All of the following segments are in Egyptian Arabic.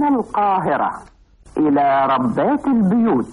من القاهرة إلى ربات البيوت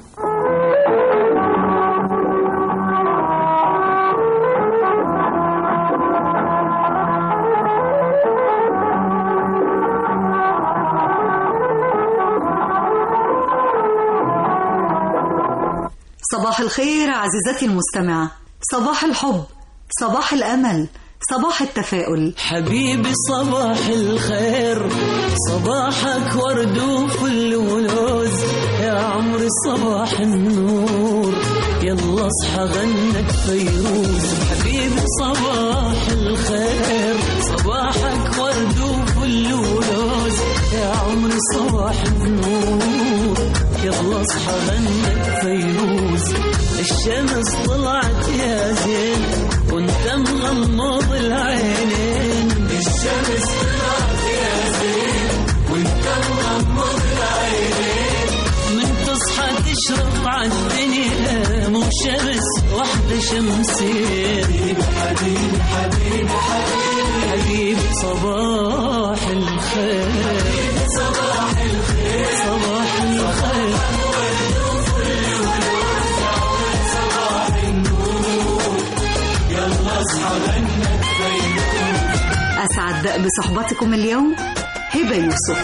صباح الخير عزيزتي المستمعة صباح الحب صباح الأمل صباح التفاؤل حبيبي صباح الخير صباحك ورد وفل ولوز يا عمري صباح النور يلا اصحى غنك فيروز حبيبي صباح الخير صباحك ورد وفل ولوز يا عمري صباح النور يلا اصحى غنك فيروز الشمس طلعت يا زين وانت مغمض العينين الشمس طلعت يا زين وانت مغمض العينين من تصحى تشرق عالدنيا مو شمس واحدة شمسين حبيبي حبيبي حبيبي حبيبي صباح الخير صباح الخير صباح الخير أسعد بصحبتكم اليوم هبة يوسف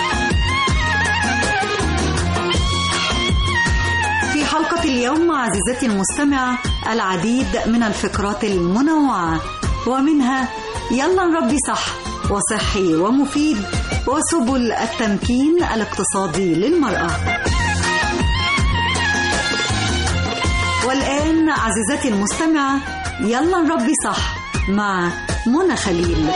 في حلقة اليوم عزيزتي المستمعة العديد من الفقرات المنوعة ومنها يلا نربي صح وصحي ومفيد وسبل التمكين الاقتصادي للمرأة والآن عزيزتي المستمعة يلا نربي صح مع منى خليل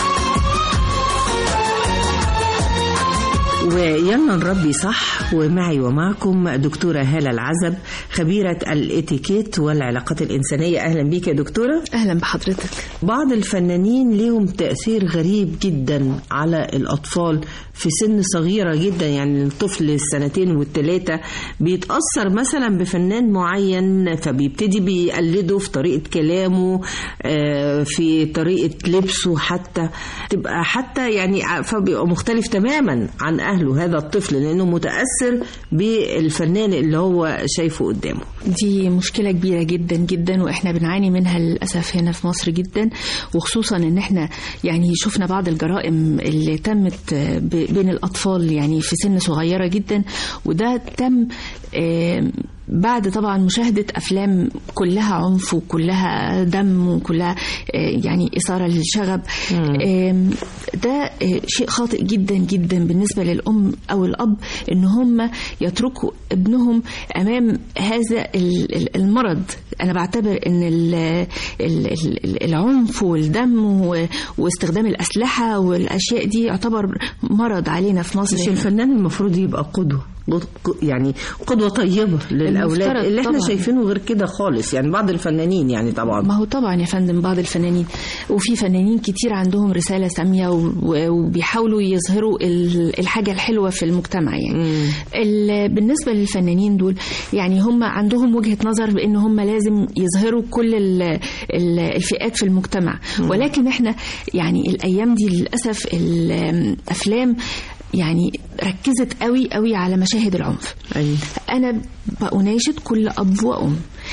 ويلا نربي صح ومعي ومعكم دكتورة هالة العزب خبيرة الاتيكيت والعلاقات الإنسانية أهلا بيك يا دكتورة اهلا بحضرتك بعض الفنانين ليهم تأثير غريب جدا على الأطفال في سن صغيرة جدا يعني الطفل السنتين والثلاثة بيتأثر مثلا بفنان معين فبيبتدي بيقلده في طريقة كلامه آه، في طريقة لبسه حتى تبقى حتى يعني فبيبقى مختلف تماما عن أهله هذا الطفل لأنه متأثر بالفنان اللي هو شايفه قدامه دي مشكلة كبيرة جدا جدا واحنا بنعاني منها للأسف هنا في مصر جدا وخصوصا ان احنا يعني شفنا بعض الجرائم اللي تمت ب- بين الأطفال يعني في سن صغيرة جدا وده تم آم، بعد طبعا مشاهدة أفلام كلها عنف وكلها دم وكلها آه، يعني إثارة للشغب آم، ده آه، شيء خاطئ جدا جدا بالنسبة للأم أو الأب إن هم يتركوا ابنهم أمام هذا ال- ال- المرض أنا بعتبر إن ال- ال- ال- العنف والدم و- واستخدام الأسلحة والأشياء دي يعتبر مرض علينا في مصر مش الفنان المفروض يبقى قدوة يعني قدوة طيبة للأولاد المفترض اللي احنا طبعاً. شايفينه غير كده خالص يعني بعض الفنانين يعني طبعا ما هو طبعا يا فندم بعض الفنانين وفي فنانين كتير عندهم رسالة سامية و- و- وبيحاولوا يظهروا ال- الحاجة الحلوة في المجتمع يعني ال- بالنسبة للفنانين دول يعني هم عندهم وجهة نظر بأن هم لازم يظهروا كل ال- ال- الفئات في المجتمع ولكن احنا يعني الأيام دي للأسف الأفلام يعني ركزت قوي قوي على مشاهد العنف أيوة. انا بأناشد كل اب وام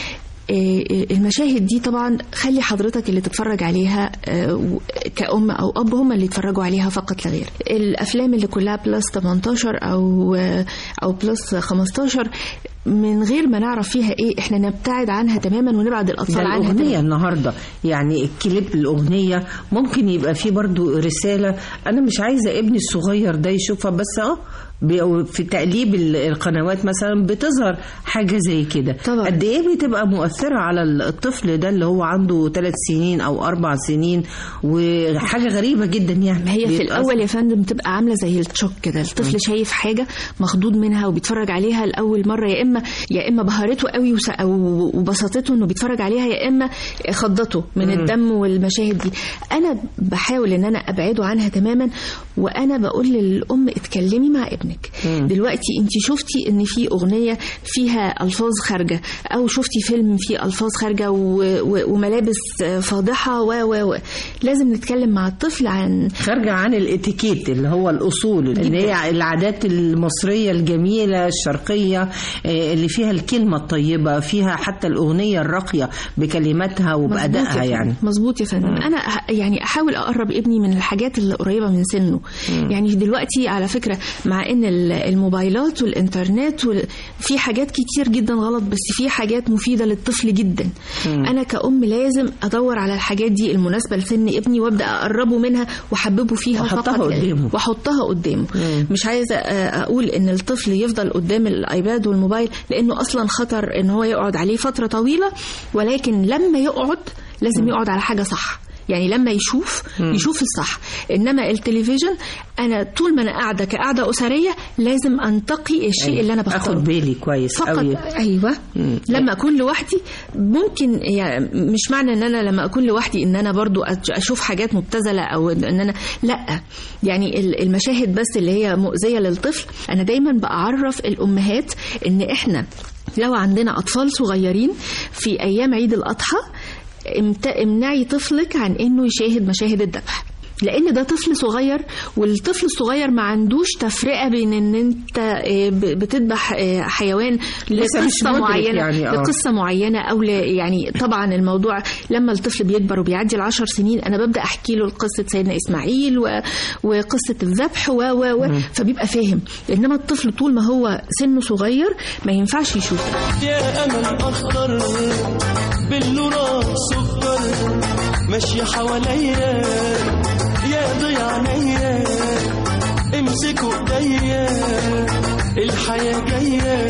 إيه، المشاهد دي طبعا خلي حضرتك اللي تتفرج عليها آه، و- كأم أو أب هم اللي يتفرجوا عليها فقط لا غير الأفلام اللي كلها بلس 18 أو آه، أو بلس 15 من غير ما نعرف فيها إيه إحنا نبتعد عنها تماما ونبعد ده الأطفال عنها الأغنية تماماً. النهاردة يعني الكليب الأغنية ممكن يبقى فيه برضو رسالة أنا مش عايزة ابني الصغير ده يشوفها بس اه بي- في تقليب ال- القنوات مثلا بتظهر حاجة زي كده طبعاً. قد ايه بتبقى مؤثرة على الطفل ده اللي هو عنده ثلاث سنين أو أربع سنين وحاجة غريبة جدا يعني ما هي في بيتأثر. الاول يا فندم تبقى عامله زي التشوك كده الطفل شايف حاجه مخضوض منها وبيتفرج عليها لاول مره يا اما اما يا اما بهرته قوي وس- أو- وبسطته انه بيتفرج عليها يا اما خضته من الدم والمشاهد دي انا بحاول ان انا ابعده عنها تماما وانا بقول للام اتكلمي مع ابنك دلوقتي انت شفتي ان في اغنيه فيها الفاظ خارجه او شفتي فيلم فيه الفاظ خارجه و- و- وملابس فاضحه و و و لازم نتكلم مع الطفل عن خارجة عن الاتيكيت اللي هو الأصول اللي هي العادات المصرية الجميلة الشرقية آه، اللي فيها الكلمة الطيبة فيها حتى الأغنية الراقية بكلماتها مظبوط وبأدائها يا فندم. يعني مظبوط يا فندم انا أح- يعني احاول اقرب ابني من الحاجات اللي قريبه من سنه يعني دلوقتي على فكره مع ان ال- الموبايلات والانترنت وال... في حاجات كتير جدا غلط بس في حاجات مفيده للطفل جدا انا كأم لازم ادور على الحاجات دي المناسبه لسن ابني وابدا اقربه منها واحببه فيها وأحطها فقط لا- قدامه. واحطها قدامه مش عايزه آه، اقول ان الطفل يفضل قدام الايباد والموبايل لانه اصلا خطر ان هو يقعد عليه فتره طويله ولكن لما يقعد لازم يقعد على حاجه صح يعني لما يشوف يشوف الصح انما التلفزيون انا طول ما انا قاعده كقعده اسريه لازم انتقي الشيء اللي انا بختاره أخد بالي كويس فقط قوي ايوه لما اكون لوحدي ممكن يعني مش معنى ان انا لما اكون لوحدي ان انا برضو أج- اشوف حاجات مبتذله او ان انا لا يعني ال- المشاهد بس اللي هي مؤذيه للطفل انا دايما بعرف الامهات ان احنا لو عندنا اطفال صغيرين في ايام عيد الاضحى امت- امنعي طفلك عن انه يشاهد مشاهد الذبح لان ده طفل صغير والطفل الصغير ما عندوش تفرقه بين ان انت آه، ب- بتذبح آه، حيوان لسه مش لقصه مدرك معينه يعني، آه. لقصه معينه او ل- يعني طبعا الموضوع لما الطفل بيكبر وبيعدي العشر سنين انا ببدا احكي له قصه سيدنا اسماعيل و... وقصه الذبح و و و فبيبقى فاهم انما الطفل طول ما هو سنه صغير ما ينفعش يشوف يا امل اخضر بالنور سكر ماشيه حواليا يا ضيع عينيا امسكوا ايديا الحياه جايه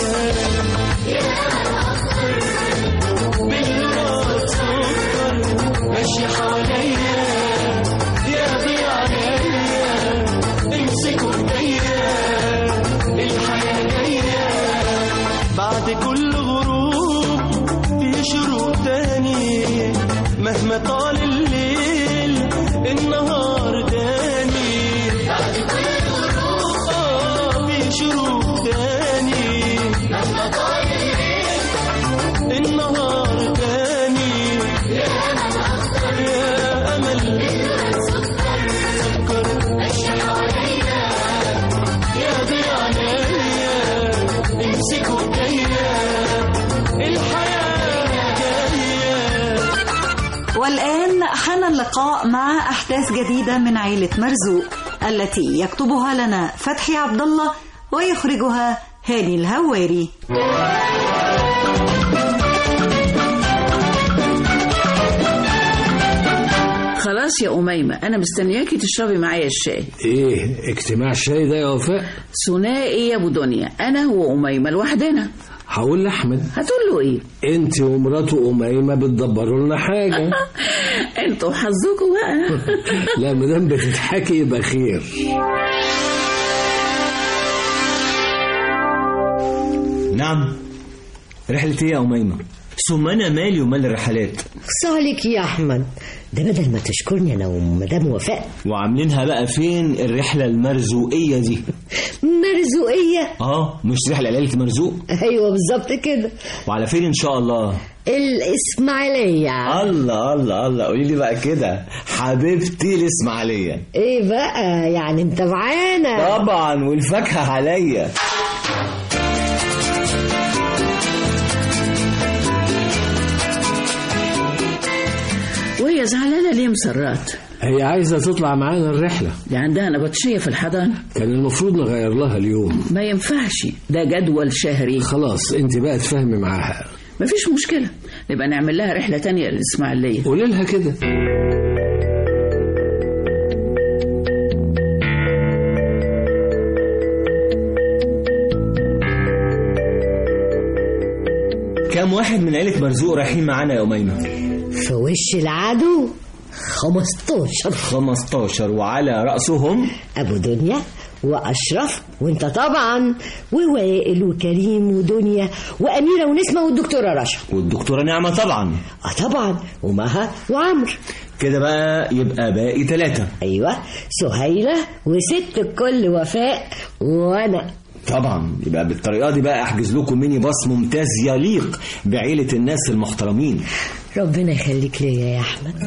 بالنور سكر ماشيه حواليا يا ضيع عينيا امسكوا ايديا الحياه جايه بعد كل غروب في شروق تاني مهما طال الليل النهار تاني بعد كل غروب آه في شروق تاني مهما طال الليل النهار تاني يا أمل يا أمل سكر ماشي حواليا يا ضياء عينيا امسكوا ايديا الحياة جاية والآن حان اللقاء مع أحداث جديدة من عيلة مرزوق التي يكتبها لنا فتحي عبد الله ويخرجها هاني الهواري خلاص يا أميمة أنا مستنياكي تشربي معايا الشاي ايه اجتماع الشاي ده يا وفاء ثنائي يا أبو دنيا أنا وأميمة لوحدنا هقول لاحمد هتقول له إيه انت ومراته اميمه بتدبروا لنا حاجه انتوا حظكم بقى لا مدام بتضحكي يبقى خير نعم رحلة ايه يا أميمة؟ ثم أنا مالي ومال الرحلات عليك يا أحمد ده بدل ما تشكرني أنا ومدام وفاء وعاملينها بقى فين الرحلة المرزوقية دي؟ مرزوقية اه مش رحلة ليلة مرزوق أيوة بالظبط كده وعلى فين إن شاء الله؟ الإسماعيلية الله الله الله قولي لي بقى كده حبيبتي الإسماعيلية إيه بقى يعني أنت معانا طبعا والفاكهة عليا وهي زعلانة ليه مسرات هي عايزه تطلع معانا الرحله دي عندها نبطشية في الحضانة كان المفروض نغير لها اليوم ما ينفعش ده جدول شهري خلاص انت بقى تفهمي معاها مفيش مشكلة نبقى نعمل لها رحلة تانية للإسماعيلية قولي لها كده كام واحد من عيلة مرزوق رايحين معانا يا أميمة؟ في وش العدو 15 15 وعلى رأسهم أبو دنيا واشرف وانت طبعا ووائل وكريم ودنيا واميره ونسمه والدكتوره رشا والدكتورة نعمة طبعا اه طبعا ومها وعمرو كده بقى يبقى باقي ثلاثة ايوه سهيله وست الكل وفاء وانا طبعا يبقى بالطريقة دي بقى احجز لكم ميني باص ممتاز يليق بعيلة الناس المحترمين ربنا يخليك ليا يا احمد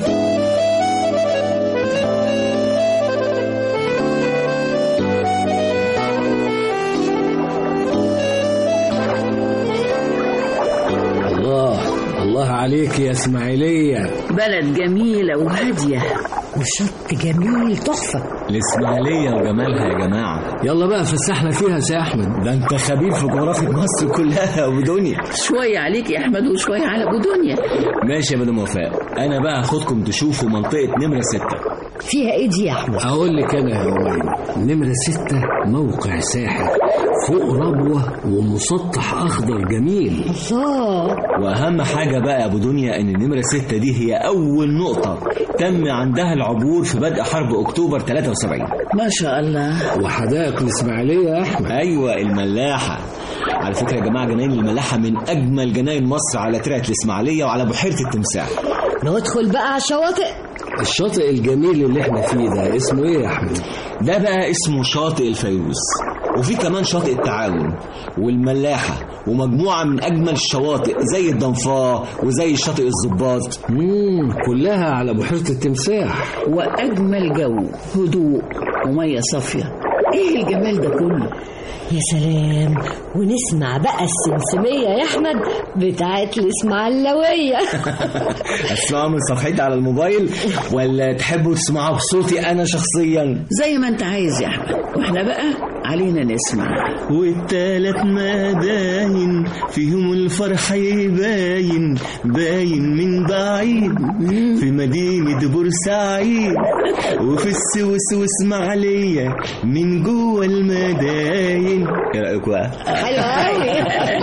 الله الله عليك يا اسماعيليه بلد جميلة وهادية وشط جميل تحفه الإسماعيلية وجمالها يا جماعة يلا بقى فسحنا فيها يا سي احمد ده انت خبير في جغرافيا مصر كلها ودنيا شوية عليك يا أحمد وشوية على أبو دنيا ماشي يا مدام وفاء انا بقى هاخدكم تشوفوا منطقة نمرة ستة فيها ايه دي يا احمد اقول لك انا يا أميمة نمرة ستة موقع ساحر فوق ربوة ومسطح اخضر جميل الله واهم حاجة بقى يا ابو دنيا ان نمرة ستة دي هي اول نقطة تم عندها العبور في بدء حرب اكتوبر 73 ما شاء الله وحدائق الاسماعيليه يا احمد ايوه الملاحة على فكرة يا جماعة جناين الملاحة من اجمل جناين مصر على ترعة الاسماعيلية وعلى بحيرة التمساح ندخل بقى على الشواطئ الشاطئ الجميل اللي احنا فيه ده اسمه ايه يا احمد ده بقى اسمه شاطئ الفيروز وفي كمان شاطئ التعاون والملاحة ومجموعة من أجمل الشواطئ زي الضنفاء وزي شاطئ الزباط مم كلها على بحيره التمساح وأجمل جو هدوء ومية صافية إيه الجمال ده كله يا سلام ونسمع بقى السمسمية يا أحمد بتاعت الإسماعيلوية أسمعها من صفحتي على الموبايل ولا تحبوا تسمعوها بصوتي أنا شخصيا زي ما أنت عايز يا أحمد وإحنا بقى علينا نسمع والتلات مداين فيهم الفرح يباين باين من بعيد في مدينة بورسعيد وفي السويس واسماعيلية من جوه المداين ايه رأيكم بقى؟ حلو قوي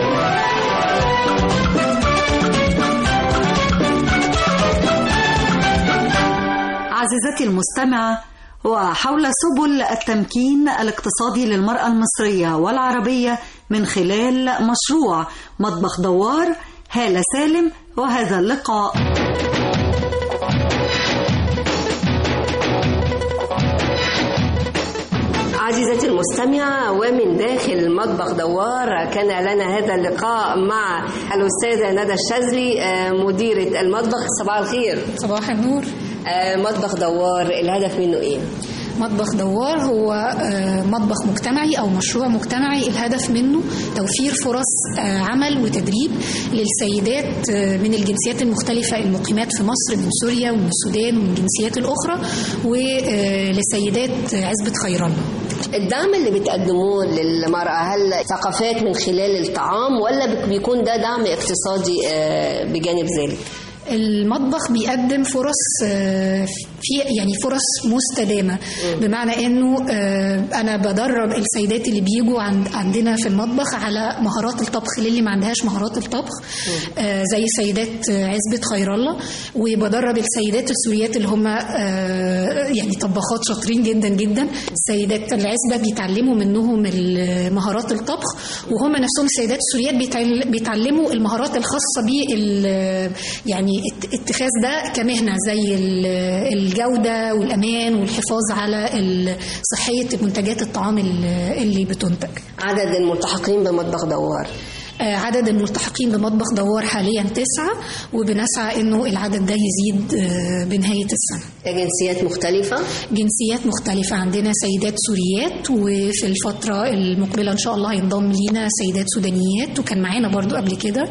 عزيزتي المستمعة وحول سبل التمكين الاقتصادي للمرأة المصرية والعربية من خلال مشروع مطبخ دوار هالة سالم وهذا اللقاء عزيزتي المستمعة ومن داخل مطبخ دوار كان لنا هذا اللقاء مع الأستاذة ندى الشاذلي آه، مديرة المطبخ صباح الخير صباح النور آه، مطبخ دوار الهدف منه إيه؟ مطبخ دوار هو آه، مطبخ مجتمعي أو مشروع مجتمعي الهدف منه توفير فرص آه، عمل وتدريب للسيدات آه، من الجنسيات المختلفة المقيمات في مصر من سوريا ومن السودان ومن الجنسيات الأخرى ولسيدات عزبة خير الله الدعم اللي بتقدموه للمرأة هل ثقافات من خلال الطعام ولا بك- بيكون ده دعم اقتصادي آه، بجانب ذلك؟ المطبخ بيقدم فرص آه، في يعني فرص مستدامه بمعنى انه آه، انا بدرب السيدات اللي بيجوا عند عندنا في المطبخ على مهارات الطبخ للي ما عندهاش مهارات الطبخ آه، زي سيدات آه، عزبة خير الله وبدرب السيدات السوريات اللي هم آه، يعني طباخات شاطرين جدا جدا السيدات العزبة بيتعلموا منهم ال- مهارات الطبخ وهم نفسهم السيدات السوريات بيتعل- بيتعلموا المهارات الخاصة بال يعني ات- اتخاذ ده كمهنة زي ال- الجودة والأمان والحفاظ على ال- صحية منتجات الطعام ال- اللي بتنتج عدد الملتحقين بمطبخ دوار آه، عدد الملتحقين بمطبخ دوار حاليا تسعة وبنسعى انه العدد ده يزيد آه، بنهاية السنة جنسيات مختلفة جنسيات مختلفة عندنا سيدات سوريات وفي الفترة المقبلة إن شاء الله هينضم لينا سيدات سودانيات وكان معانا برضو قبل كده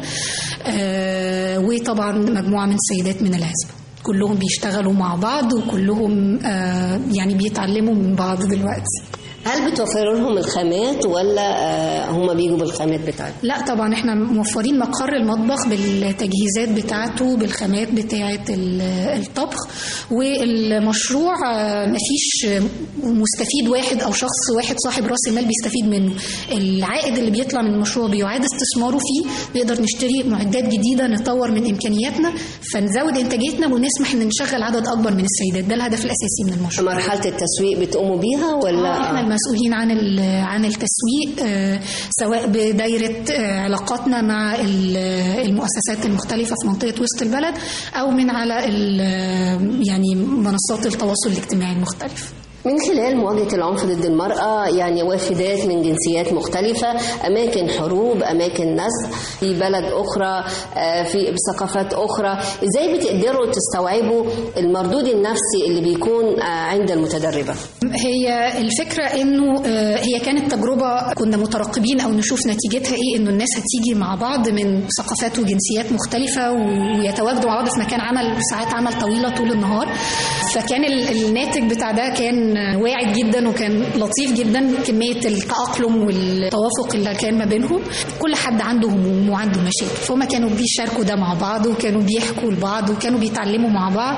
آه، وطبعا مجموعة من السيدات من العزبة كلهم بيشتغلوا مع بعض وكلهم آه، يعني بيتعلموا من بعض دلوقتي هل بتوفروا لهم الخامات ولا آه، هم بيجوا بالخامات بتاعتهم؟ لا طبعا احنا موفرين مقر المطبخ بالتجهيزات بتاعته بالخامات بتاعه ال- الطبخ والمشروع آه، مفيش مستفيد واحد او شخص واحد صاحب راس المال بيستفيد منه العائد اللي بيطلع من المشروع بيعاد استثماره فيه نقدر نشتري معدات جديده نطور من امكانياتنا فنزود انتاجيتنا ونسمح ان نشغل عدد اكبر من السيدات ده الهدف الاساسي من المشروع مرحلة التسويق بتقوموا بيها ولا آه، احنا مسؤولين عن ال- عن التسويق آه، سواء بدايره آه، علاقاتنا مع ال- المؤسسات المختلفه في منطقه وسط البلد او من على ال- يعني منصات التواصل الاجتماعي المختلفه من خلال مواجهة العنف ضد المرأة يعني وافدات من جنسيات مختلفة أماكن حروب أماكن نزع في بلد أخرى آه، في ثقافات أخرى إزاي بتقدروا تستوعبوا المردود النفسي اللي بيكون آه، عند المتدربة هي الفكرة انه آه، هي كانت تجربة كنا مترقبين او نشوف نتيجتها ايه انه الناس هتيجي مع بعض من ثقافات وجنسيات مختلفة و- ويتواجدوا مع بعض في مكان عمل ساعات عمل طويلة طول النهار فكان ال- الناتج بتاع ده كان واعد جدا وكان لطيف جدا كمية التأقلم والتوافق اللي كان ما بينهم كل حد عنده هموم وعنده مشاكل فهم كانوا بيشاركوا ده مع بعض وكانوا بيحكوا لبعض وكانوا بيتعلموا مع بعض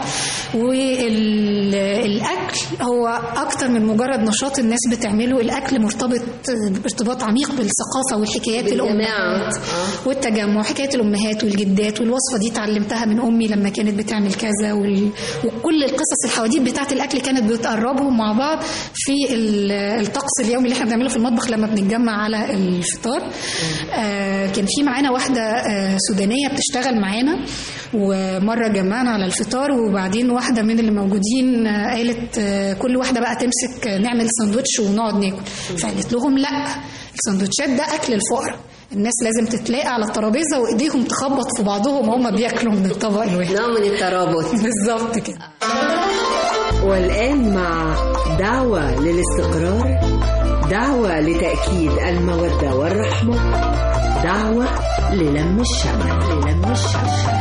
والأكل هو أكتر من مجرد نشاط الناس بتعمله الأكل مرتبط ارتباط عميق بالثقافة والحكايات بالجماعة. الأمهات والتجمع حكاية الأمهات والجدات والوصفة دي اتعلمتها من أمي لما كانت بتعمل كذا وال... وكل القصص الحواديت بتاعة الأكل كانت بتقربهم مع بعض في ال- الطقس اليومي اللي احنا بنعمله في المطبخ لما بنتجمع على الفطار آه كان في معانا واحدة آه سودانية بتشتغل معانا ومرة جمعنا على الفطار وبعدين واحدة من اللي موجودين آه قالت آه كل واحدة بقى تمسك آه، نعمل ساندوتش ونقعد ناكل فقالت لهم لا الساندوتشات ده أكل الفقراء الناس لازم تتلاقى على الترابيزة وإيديهم تخبط في بعضهم وهم بياكلوا من الطبق الواحد نوع من الترابط بالظبط كده والآن مع دعوة للاستقرار دعوة لتأكيد المودة والرحمة دعوة للم الشمع للم الشمع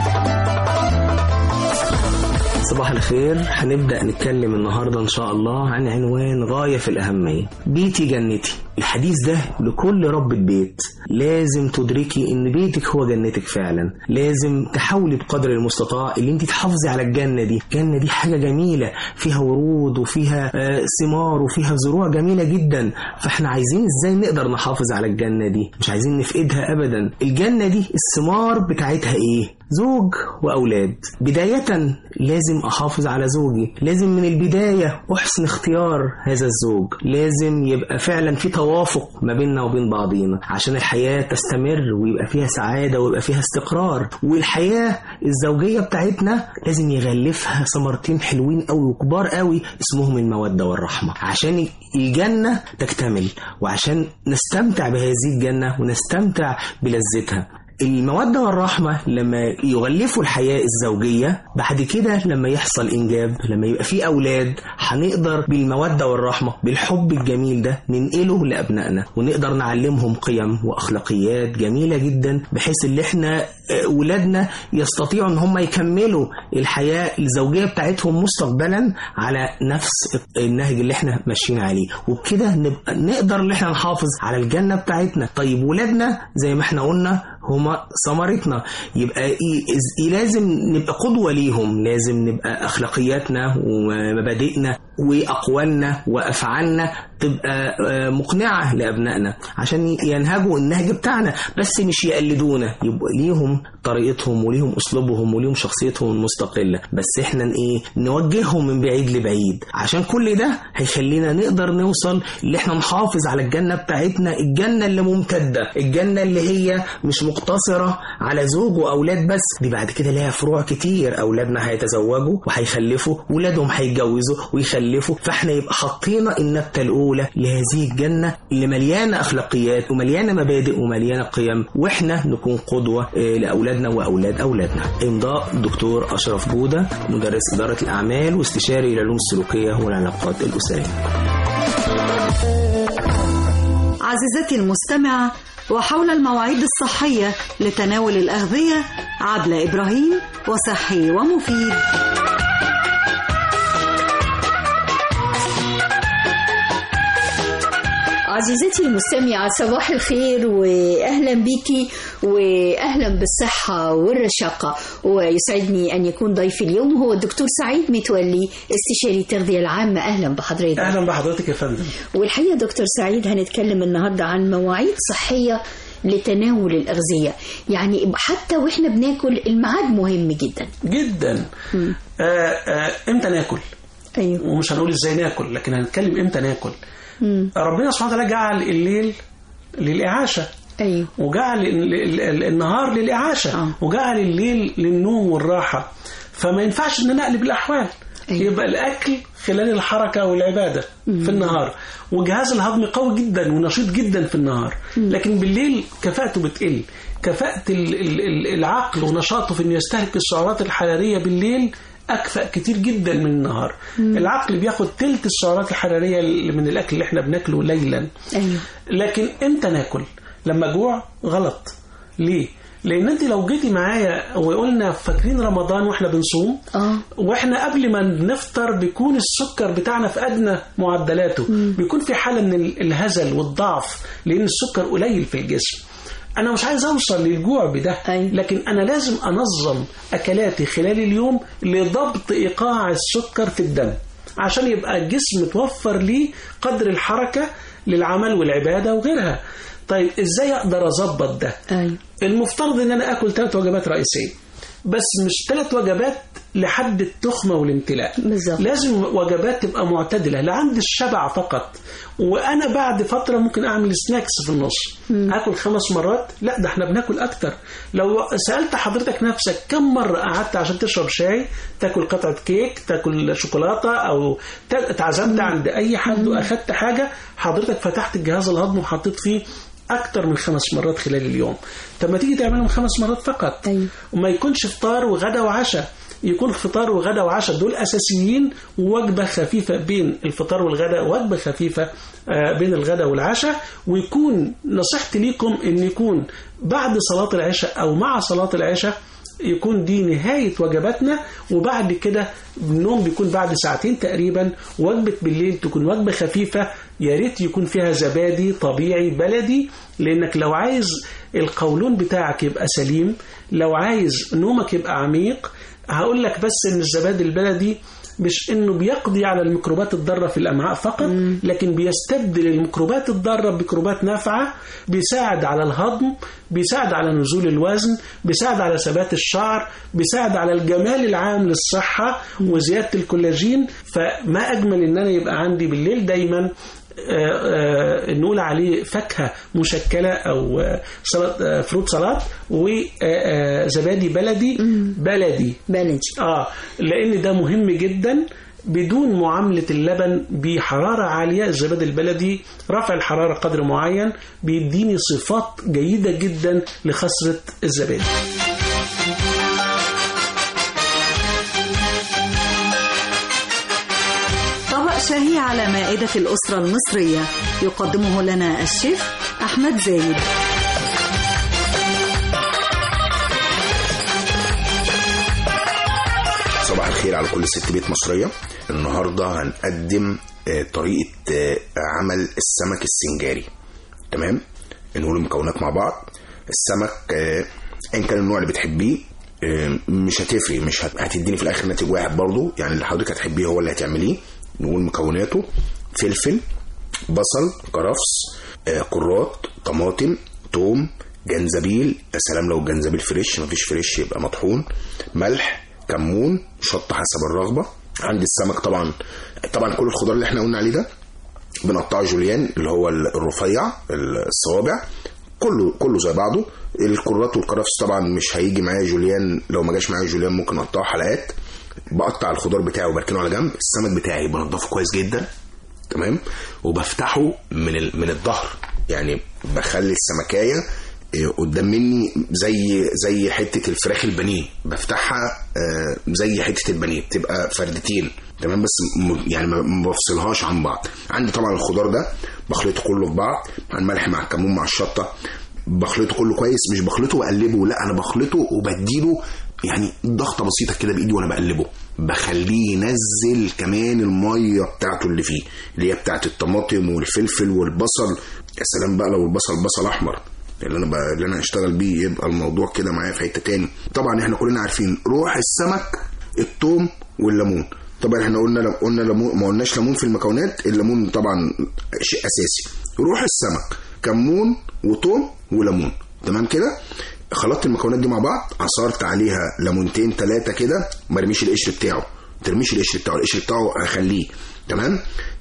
صباح الخير هنبدأ نتكلم النهاردة إن شاء الله عن عنوان غاية في الأهمية بيتي جنتي الحديث ده لكل ربة بيت لازم تدركي ان بيتك هو جنتك فعلا لازم تحاولي بقدر المستطاع اللي انت تحافظي على الجنة دي الجنة دي حاجة جميلة فيها ورود وفيها آه، ثمار وفيها زروع جميلة جدا فاحنا عايزين ازاي نقدر نحافظ على الجنة دي مش عايزين نفقدها ابدا الجنة دي الثمار بتاعتها ايه زوج وأولاد بداية لازم أحافظ على زوجي لازم من البداية أحسن اختيار هذا الزوج لازم يبقى فعلا في توافق ما بيننا وبين بعضينا عشان الحياة تستمر ويبقى فيها سعادة ويبقى فيها استقرار والحياة الزوجية بتاعتنا لازم يغلفها ثمرتين حلوين قوي وكبار قوي اسمهم المودة والرحمة عشان الجنة تكتمل وعشان نستمتع بهذه الجنة ونستمتع بلذتها المودة والرحمة لما يغلفوا الحياة الزوجية بعد كده لما يحصل إنجاب لما يبقى في أولاد هنقدر بالمودة والرحمة بالحب الجميل ده ننقله لأبنائنا ونقدر نعلمهم قيم وأخلاقيات جميلة جدا بحيث اللي احنا آه، ولادنا يستطيعوا ان هم يكملوا الحياة الزوجية بتاعتهم مستقبلا على نفس النهج اللي احنا ماشيين عليه وبكده نبقى نقدر ان احنا نحافظ على الجنة بتاعتنا طيب ولادنا زي ما احنا قلنا هما ثمرتنا يبقى إيه إز- لازم نبقى قدوة ليهم لازم نبقى أخلاقياتنا ومبادئنا وأقوالنا وأفعالنا تبقى آه، مقنعة لأبنائنا عشان ينهجوا النهج بتاعنا بس مش يقلدونا يبقى ليهم طريقتهم وليهم أسلوبهم وليهم شخصيتهم المستقلة بس احنا ايه نوجههم من بعيد لبعيد عشان كل ده هيخلينا نقدر نوصل اللي احنا نحافظ على الجنة بتاعتنا الجنة اللي ممتدة الجنة اللي هي مش مقتصرة على زوج وأولاد بس دي بعد كده لها فروع كتير أولادنا هيتزوجوا وهيخلفوا ولادهم هيتجوزوا ويخلفوا فاحنا يبقى حطينا النبتة الأولى لهذه الجنة اللي مليانة أخلاقيات ومليانة مبادئ ومليانة قيم واحنا نكون قدوة آه، لأولادنا وأولاد أولادنا إمضاء الدكتور أشرف جودة مدرس إدارة الأعمال واستشاري العلوم السلوكية والعلاقات الأسرية عزيزتي المستمعة وحول المواعيد الصحية لتناول الأغذية عبلة إبراهيم وصحي ومفيد عزيزتي المستمعة صباح الخير وأهلا بيكي وأهلا بالصحة والرشاقة ويسعدني أن يكون ضيفي اليوم هو الدكتور سعيد متولي استشاري التغذية العامة أهلا بحضرتك اهلا بحضرتك يا فندم والحقيقة دكتور سعيد هنتكلم النهاردة عن مواعيد صحية لتناول الأغذية يعني حتى وإحنا بناكل الميعاد مهم جدا جدا آه آه امتى ناكل ايوه ومش هنقول ازاي ناكل لكن هنتكلم امتى ناكل ربنا سبحانه وتعالى جعل الليل للإعاشة أيوه وجعل ال- ال- ال- النهار للإعاشة آه. وجعل الليل للنوم والراحة فما ينفعش ان انا اقلب الاحوال أيوة. يبقى الاكل خلال الحركه والعباده في النهار وجهاز الهضم قوي جدا ونشيط جدا في النهار لكن بالليل كفاءته بتقل كفاءه ال- ال- ال- العقل ونشاطه في انه يستهلك السعرات الحراريه بالليل اكفأ كتير جدا من النهار العقل بياخد تلت السعرات الحراريه اللي من الاكل اللي احنا بناكله ليلا أيوه لكن امتى ناكل لما جوع غلط ليه لان انت لو جيتي معايا وقلنا فاكرين رمضان واحنا بنصوم اه واحنا قبل ما نفطر بيكون السكر بتاعنا في ادنى معدلاته بيكون في حاله من ال- الهزل والضعف لان السكر قليل في الجسم انا مش عايز اوصل للجوع بده أيوة. لكن انا لازم انظم اكلاتي خلال اليوم لضبط ايقاع السكر في الدم عشان يبقى الجسم توفر ليه قدر الحركه للعمل والعباده وغيرها طيب ازاي اقدر اظبط ده أيوه المفترض ان انا اكل ثلاث وجبات رئيسيه بس مش ثلاث وجبات لحد التخمه والامتلاء بالظبط. لازم وجبات تبقى معتدله لعند الشبع فقط وانا بعد فتره ممكن اعمل سناكس في النص اكل خمس مرات لا ده احنا بناكل اكتر لو سالت حضرتك نفسك كم مره قعدت عشان تشرب شاي تاكل قطعه كيك تاكل شوكولاته او تا- اتعزمت عند اي حد واخدت حاجه حضرتك فتحت الجهاز الهضمي وحطيت فيه اكتر من خمس مرات خلال اليوم طب ما تيجي تعملهم خمس مرات فقط أيوة. وما يكونش فطار وغدا وعشاء يكون فطار وغدا وعشاء دول اساسيين ووجبه خفيفه بين الفطار والغدا وجبه خفيفه آه، بين الغدا والعشاء ويكون نصيحتي ليكم ان يكون بعد صلاه العشاء او مع صلاه العشاء يكون دي نهاية وجباتنا وبعد كده النوم بيكون بعد ساعتين تقريبا وجبة بالليل تكون وجبة خفيفة يا ريت يكون فيها زبادي طبيعي بلدي لأنك لو عايز القولون بتاعك يبقى سليم لو عايز نومك يبقى عميق هقول لك بس ان الزبادي البلدي مش انه بيقضي على الميكروبات الضاره في الامعاء فقط لكن بيستبدل الميكروبات الضاره بميكروبات نافعه بيساعد على الهضم بيساعد على نزول الوزن بيساعد على ثبات الشعر بيساعد على الجمال العام للصحه وزياده الكولاجين فما اجمل ان انا يبقى عندي بالليل دايما آه، آه، نقول عليه فاكهة مشكلة أو آه، سلط آه، فروت سلطات وزبادي بلدي بلدي بلدي اه لأن ده مهم جدا بدون معاملة اللبن بحرارة عالية الزبادي البلدي رفع الحرارة قدر معين بيديني صفات جيدة جدا لخسرة الزبادي طبق شهي على مائدة الأسرة المصرية يقدمه لنا الشيف أحمد زايد صباح الخير على كل ست بيت مصرية النهاردة هنقدم آه، طريقة آه، عمل السمك السنجاري تمام نقول المكونات مع بعض السمك آه، ان كان النوع اللي بتحبيه آه، مش هتفرق مش هت- هتديني في الاخر ناتج واحد برضو يعني اللي حضرتك هتحبيه هو اللي هتعمليه نقول مكوناته فلفل بصل كرفس آه، كرات طماطم توم جنزبيل يا سلام لو الجنزبيل فريش مفيش فريش يبقى مطحون ملح كمون شطه حسب الرغبه عندي السمك طبعا طبعا كل الخضار اللي احنا قلنا عليه ده بنقطعه جوليان اللي هو الرفيع الصوابع كله كله زي بعضه الكرات والكرفس طبعا مش هيجي معايا جوليان لو ما جاش معايا جوليان ممكن اقطعه حلقات بقطع الخضار بتاعي وبركنه على جنب السمك بتاعي بنضفه كويس جدا تمام وبفتحه من ال... من الظهر يعني بخلي السمكايه إيه، قدام مني زي زي حته الفراخ البانيه بفتحها آه، زي حته البانيه بتبقى فردتين تمام بس م- يعني ما ما بفصلهاش عن بعض عندي طبعا الخضار ده بخلطه كله في بعض مع الملح مع الكمون مع الشطه بخلطه كله كويس مش بخلطه واقلبه لا انا بخلطه وبديله يعني ضغطه بسيطه كده بايدي وانا بقلبه بخليه ينزل كمان الميه بتاعته اللي فيه اللي هي بتاعت الطماطم والفلفل والبصل يا سلام بقى لو البصل بصل احمر اللي انا بقى اللي انا هشتغل بيه يبقى الموضوع كده معايا في حته تاني طبعا احنا كلنا عارفين روح السمك التوم والليمون طبعا احنا قلنا قلنا ليمون ما قلناش ليمون في المكونات الليمون طبعا شيء اساسي روح السمك كمون وتوم وليمون تمام كده خلطت المكونات دي مع بعض عصرت عليها ليمونتين ثلاثه كده ما ارميش القشر بتاعه ترميش القشر بتاعه القشر بتاعه هخليه تمام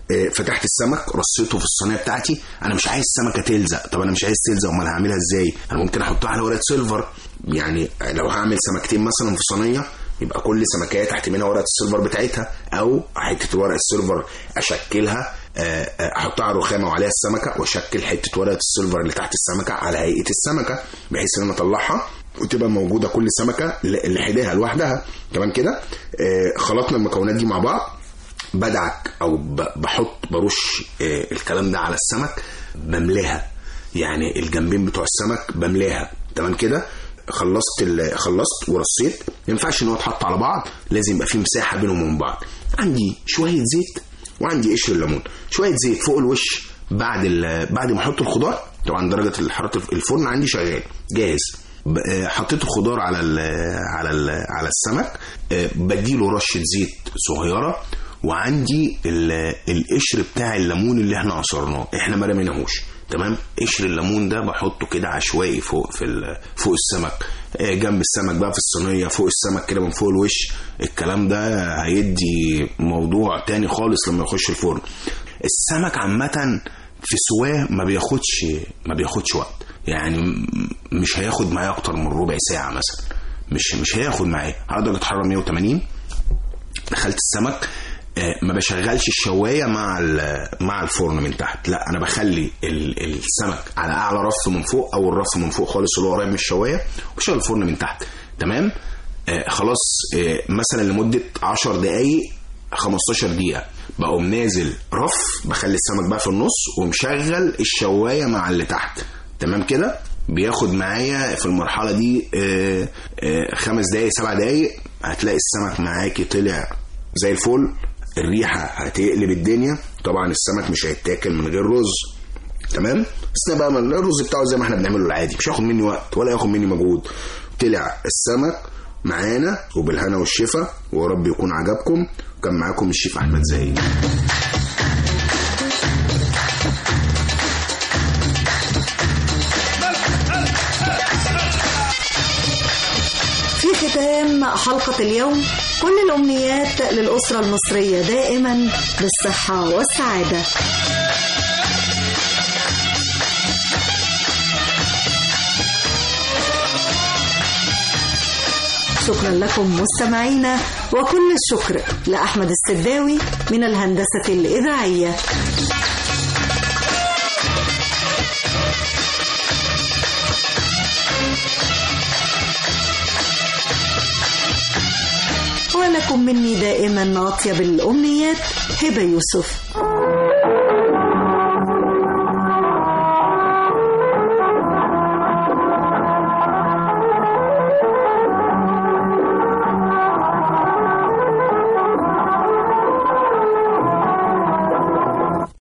آه، فتحت السمك رصيته في الصينيه بتاعتي انا مش عايز سمكه تلزق طب انا مش عايز تلزق امال هعملها ازاي انا ممكن احطها على ورقه سيلفر يعني لو هعمل سمكتين مثلا في صينيه يبقى كل سمكيه تحت منها ورقه السيلفر بتاعتها او حته ورقه السيلفر اشكلها آه، آه، احطها على الرخامه وعليها السمكه واشكل حته ورقه السيلفر اللي تحت السمكه على هيئه السمكه بحيث ان انا اطلعها وتبقى موجوده كل سمكه ل- لحدها لوحدها تمام كده آه، خلطنا المكونات دي مع بعض بدعك او ب- بحط برش آه، الكلام ده على السمك بملاها يعني الجنبين بتوع السمك بملاها تمام كده خلصت ال- خلصت ورصيت ما ينفعش ان هو يتحط على بعض لازم يبقى في مساحه بينهم وبين بعض عندي شويه زيت وعندي قشر الليمون شويه زيت فوق الوش بعد ال- بعد ما احط الخضار طبعا درجه حراره الفرن عندي شغال جاهز ب- آه، حطيت الخضار على ال على ال على السمك آه، بديله رشه زيت صغيره وعندي ال- القشر بتاع الليمون اللي احنا عصرناه احنا ما رميناهوش تمام قشر الليمون ده بحطه كده عشوائي فوق في ال- فوق السمك آه، جنب السمك بقى في الصينيه فوق السمك كده من فوق الوش الكلام ده هيدي موضوع تاني خالص لما يخش الفرن السمك عامه في سواه ما بياخدش ما بياخدش وقت يعني م- مش هياخد معايا اكتر من ربع ساعه مثلا مش مش هياخد معايا على درجه حراره 180 دخلت السمك آه، ما بشغلش الشوايه مع ال- مع الفرن من تحت لا انا بخلي ال- السمك على اعلى رف من فوق او الرف من فوق خالص اللي هو قريب من الشوايه وبشغل الفرن من تحت تمام آه خلاص آه مثلا لمده 10 دقائق 15 دقيقه بقوم نازل رف بخلي السمك بقى في النص ومشغل الشوايه مع اللي تحت تمام كده بياخد معايا في المرحله دي آه، آه، خمس دقايق سبع دقايق هتلاقي السمك معاكي طلع زي الفل الريحه هتقلب الدنيا طبعا السمك مش هيتاكل من غير رز تمام بس بقى من الرز بتاعه زي ما احنا بنعمله العادي مش هياخد مني وقت ولا ياخد مني مجهود طلع السمك معانا وبالهنا والشفا ورب يكون عجبكم وكان معاكم الشيف احمد زاهد في ختام حلقة اليوم كل الأمنيات للأسرة المصرية دائما بالصحة والسعادة شكرا لكم مستمعينا وكل الشكر لأحمد السداوي من الهندسة الإذاعية ولكم مني دائما أطيب الأمنيات هبة يوسف